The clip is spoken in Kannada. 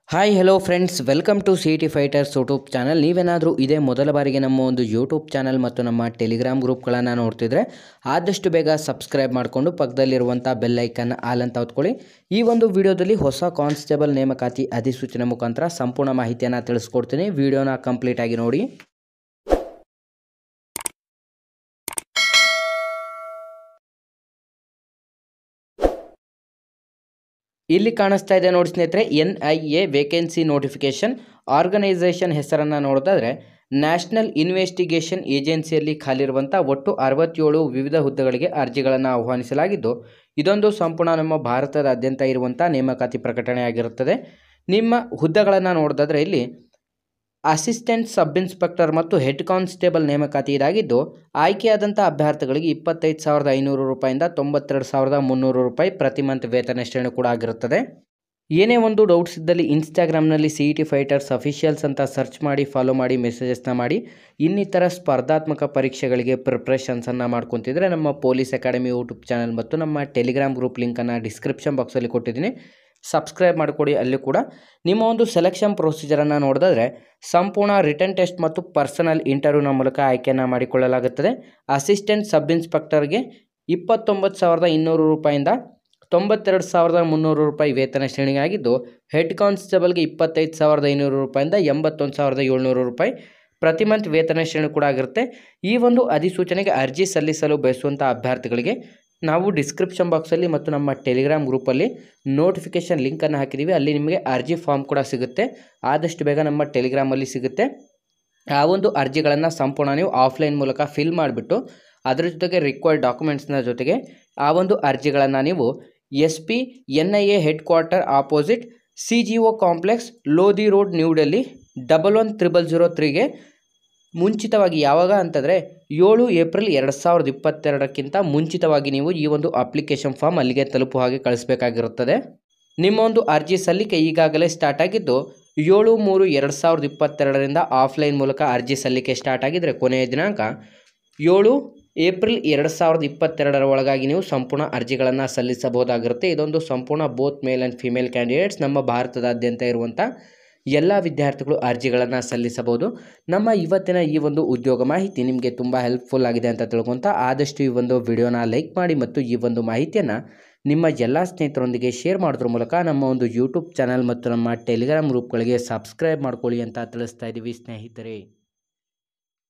hi hello friends welcome to C T fighters YouTube channel ನೀವೇನಾದರೂ ಇದೇ ಮೊದಲ ಬಾರಿಗೆ ನಮ್ಮ ಒಂದು ಯೂಟ್ಯೂಬ್ ಚಾನಲ್ ಮತ್ತು ನಮ್ಮ ಟೆಲಿಗ್ರಾಮ್ ಗ್ರೂಪ್ಗಳನ್ನು ನೋಡ್ತಿದ್ರೆ ಆದಷ್ಟು ಬೇಗ ಸಬ್ಸ್ಕ್ರೈಬ್ ಮಾಡಿಕೊಂಡು ಪಕ್ಕದಲ್ಲಿರುವಂಥ ಬೆಲ್ ಐಕನ್ ಆಲ್ ಅಂತ ಹೊತ್ಕೊಳ್ಳಿ ಈ ಒಂದು ವಿಡಿಯೋದಲ್ಲಿ ಹೊಸ ಕಾನ್ಸ್ಟೇಬಲ್ ನೇಮಕಾತಿ ಅಧಿಸೂಚನೆ ಮುಖಾಂತರ ಸಂಪೂರ್ಣ ಮಾಹಿತಿಯನ್ನು ತಿಳಿಸ್ಕೊಡ್ತೀನಿ ವಿಡಿಯೋನ ಕಂಪ್ಲೀಟ್ ಆಗಿ ನೋಡಿ ಇಲ್ಲಿ ಕಾಣಿಸ್ತಾ ಇದೆ ನೋಡಿ ಸ್ನೇಹಿತರೆ N I A vacancy notification organisation ಹೆಸರನ್ನು ನೋಡೋದಾದರೆ ನ್ಯಾಷನಲ್ ಇನ್ವೆಸ್ಟಿಗೇಷನ್ ಏಜೆನ್ಸಿಯಲ್ಲಿ ಖಾಲಿರುವಂಥ ಒಟ್ಟು ಅರವತ್ತೇಳು ವಿವಿಧ ಹುದ್ದೆಗಳಿಗೆ ಅರ್ಜಿಗಳನ್ನು ಆಹ್ವಾನಿಸಲಾಗಿದ್ದು ಇದೊಂದು ಸಂಪೂರ್ಣ ನಮ್ಮ ಭಾರತದಾದ್ಯಂತ ಇರುವಂಥ ನೇಮಕಾತಿ ಪ್ರಕಟಣೆಯಾಗಿರುತ್ತದೆ ನಿಮ್ಮ ಹುದ್ದೆಗಳನ್ನು ನೋಡೋದಾದರೆ ಇಲ್ಲಿ ಅಸಿಸ್ಟೆಂಟ್ ಸಬ್ ಇನ್ಸ್ಪೆಕ್ಟರ್ ಮತ್ತು ಹೆಡ್ ಕಾನ್ಸ್ಟೇಬಲ್ ನೇಮಕಾತಿ ಇದಾಗಿದ್ದು ಆಯ್ಕೆಯಾದಂಥ ಅಭ್ಯರ್ಥಿಗಳಿಗೆ ಇಪ್ಪತ್ತೈದು ಸಾವಿರದ ಐನೂರು ರೂಪಾಯಿಂದ ತೊಂಬತ್ತೆರಡು ಸಾವಿರದ ಮುನ್ನೂರು ರೂಪಾಯಿ ಪ್ರತಿ ಮಂತ್ ವೇತನ ಶ್ರೇಣಿ ಕೂಡ ಆಗಿರುತ್ತದೆ ಏನೇ ಒಂದು ಡೌಟ್ಸ್ ಇದ್ದಲ್ಲಿ ಇನ್ಸ್ಟಾಗ್ರಾಮ್ನಲ್ಲಿ C E T fighters officials ಅಂತ ಸರ್ಚ್ ಮಾಡಿ ಫಾಲೋ ಮಾಡಿ ಮೆಸೇಜಸ್ನ ಮಾಡಿ ಇನ್ನಿತರ ಸ್ಪರ್ಧಾತ್ಮಕ ಪರೀಕ್ಷೆಗಳಿಗೆ ಪ್ರಿಪ್ರೇಷನ್ಸನ್ನು ಮಾಡ್ಕೊತಿದ್ರೆ ನಮ್ಮ ಪೊಲೀಸ್ ಅಕಾಡೆಮಿ ಯೂಟ್ಯೂಬ್ ಚಾನಲ್ ಮತ್ತು ನಮ್ಮ ಟೆಲಿಗ್ರಾಮ್ ಗ್ರೂಪ್ ಲಿಂಕನ್ನು ಡಿಸ್ಕ್ರಿಪ್ಷನ್ ಬಾಕ್ಸಲ್ಲಿ ಕೊಟ್ಟಿದ್ದೀನಿ ಸಬ್ಸ್ಕ್ರೈಬ್ ಮಾಡಿಕೊಡಿ ಅಲ್ಲಿ ಕೂಡ ನಿಮ್ಮ ಒಂದು ಸೆಲೆಕ್ಷನ್ ಪ್ರೊಸೀಜರನ್ನು ನೋಡಿದ್ರೆ ಸಂಪೂರ್ಣ ರಿಟರ್ನ್ ಟೆಸ್ಟ್ ಮತ್ತು ಪರ್ಸನಲ್ ಇಂಟರ್ವ್ಯೂನ ಮೂಲಕ ಆಯ್ಕೆಯನ್ನು ಮಾಡಿಕೊಳ್ಳಲಾಗುತ್ತದೆ ಅಸಿಸ್ಟೆಂಟ್ ಸಬ್ ಇನ್ಸ್ಪೆಕ್ಟರ್ಗೆ ಇಪ್ಪತ್ತೊಂಬತ್ತು ಸಾವಿರದ ಇನ್ನೂರು ರೂಪಾಯಿಂದ ತೊಂಬತ್ತೆರಡು ಸಾವಿರದ ಮುನ್ನೂರು ರೂಪಾಯಿ ವೇತನ ಶ್ರೇಣಿಯಾಗಿದ್ದು ಹೆಡ್ ಕಾನ್ಸ್ಟೇಬಲ್ಗೆ ಇಪ್ಪತ್ತೈದು ಸಾವಿರದ ಐನೂರು ರೂಪಾಯಿಂದ ಎಂಬತ್ತೊಂದು ಸಾವಿರದ ಏಳ್ನೂರು ರೂಪಾಯಿ ಪ್ರತಿ ಮಂತ್ ವೇತನ ಶ್ರೇಣಿ ಕೂಡ ಆಗಿರುತ್ತೆ ಈ ಒಂದು ಅಧಿಸೂಚನೆಗೆ ಅರ್ಜಿ ಸಲ್ಲಿಸಲು ಬಯಸುವಂಥ ಅಭ್ಯರ್ಥಿಗಳಿಗೆ ನಾವು ಡಿಸ್ಕ್ರಿಪ್ಷನ್ ಬಾಕ್ಸಲ್ಲಿ ಮತ್ತು ನಮ್ಮ ಟೆಲಿಗ್ರಾಮ್ ಗ್ರೂಪಲ್ಲಿ ನೋಟಿಫಿಕೇಷನ್ ಲಿಂಕನ್ನು ಹಾಕಿದ್ದೀವಿ ಅಲ್ಲಿ ನಿಮಗೆ ಅರ್ಜಿ ಫಾರ್ಮ್ ಕೂಡ ಸಿಗುತ್ತೆ ಆದಷ್ಟು ಬೇಗ ನಮ್ಮ ಟೆಲಿಗ್ರಾಮಲ್ಲಿ ಸಿಗುತ್ತೆ ಆ ಒಂದು ಅರ್ಜಿಗಳನ್ನು ಸಂಪೂರ್ಣ ನೀವು ಆಫ್ಲೈನ್ ಮೂಲಕ ಫಿಲ್ ಮಾಡಿಬಿಟ್ಟು ಅದರ ಜೊತೆಗೆ ರಿಕ್ವೈರ್ಡ್ ಡಾಕ್ಯುಮೆಂಟ್ಸ್ನ ಜೊತೆಗೆ ಆ ಒಂದು ಅರ್ಜಿಗಳನ್ನು ನೀವು S P N I A headquarter opposite C G O complex Lodhi road New Delhi double one triple zero ತ್ರೀಗೆ ಮುಂಚಿತವಾಗಿ ಯಾವಾಗ ಅಂತಂದರೆ ಏಳು ಏಪ್ರಿಲ್ ಎರಡು ಸಾವಿರದ ಇಪ್ಪತ್ತೆರಡಕ್ಕಿಂತ ಮುಂಚಿತವಾಗಿ ನೀವು ಈ ಒಂದು ಅಪ್ಲಿಕೇಶನ್ ಫಾರ್ಮ್ ಅಲ್ಲಿಗೆ ತಲುಪುವ ಹಾಗೆ ಕಳಿಸಬೇಕಾಗಿರುತ್ತದೆ ನಿಮ್ಮ ಒಂದು ಅರ್ಜಿ ಸಲ್ಲಿಕೆ ಈಗಾಗಲೇ ಸ್ಟಾರ್ಟ್ ಆಗಿದ್ದು ಏಳು ಮೂರು ಎರಡು ಸಾವಿರದ ಇಪ್ಪತ್ತೆರಡರಿಂದ ಆಫ್ಲೈನ್ ಮೂಲಕ ಅರ್ಜಿ ಸಲ್ಲಿಕೆ ಸ್ಟಾರ್ಟ್ ಆಗಿದ್ದರೆ ಕೊನೆಯ ದಿನಾಂಕ ಏಳು ಏಪ್ರಿಲ್ ಎರಡು ಸಾವಿರದ ಇಪ್ಪತ್ತೆರಡರ ಒಳಗಾಗಿ ನೀವು ಸಂಪೂರ್ಣ ಅರ್ಜಿಗಳನ್ನು ಸಲ್ಲಿಸಬಹುದಾಗಿರುತ್ತೆ ಇದೊಂದು ಸಂಪೂರ್ಣ both male and female candidates ನಮ್ಮ ಭಾರತದಾದ್ಯಂತ ಇರುವಂಥ ಎಲ್ಲ ವಿದ್ಯಾರ್ಥಿಗಳು ಅರ್ಜಿಗಳನ್ನು ಸಲ್ಲಿಸಬಹುದು ನಮ್ಮ ಇವತ್ತಿನ ಈ ಒಂದು ಉದ್ಯೋಗ ಮಾಹಿತಿ ನಿಮಗೆ ತುಂಬ ಹೆಲ್ಪ್ಫುಲ್ ಆಗಿದೆ ಅಂತ ತಿಳ್ಕೊತ ಆದಷ್ಟು ಈ ಒಂದು ವಿಡಿಯೋನ ಲೈಕ್ ಮಾಡಿ ಮತ್ತು ಈ ಒಂದು ಮಾಹಿತಿಯನ್ನು ನಿಮ್ಮ ಎಲ್ಲ ಸ್ನೇಹಿತರೊಂದಿಗೆ ಶೇರ್ ಮಾಡೋದ್ರ ಮೂಲಕ ನಮ್ಮ ಒಂದು ಯೂಟ್ಯೂಬ್ ಚಾನಲ್ ಮತ್ತು ನಮ್ಮ ಟೆಲಿಗ್ರಾಮ್ ಗ್ರೂಪ್ಗಳಿಗೆ ಸಬ್ಸ್ಕ್ರೈಬ್ ಮಾಡ್ಕೊಳ್ಳಿ ಅಂತ ತಿಳಿಸ್ತಾ ಇದ್ದೀವಿ ಸ್ನೇಹಿತರೆ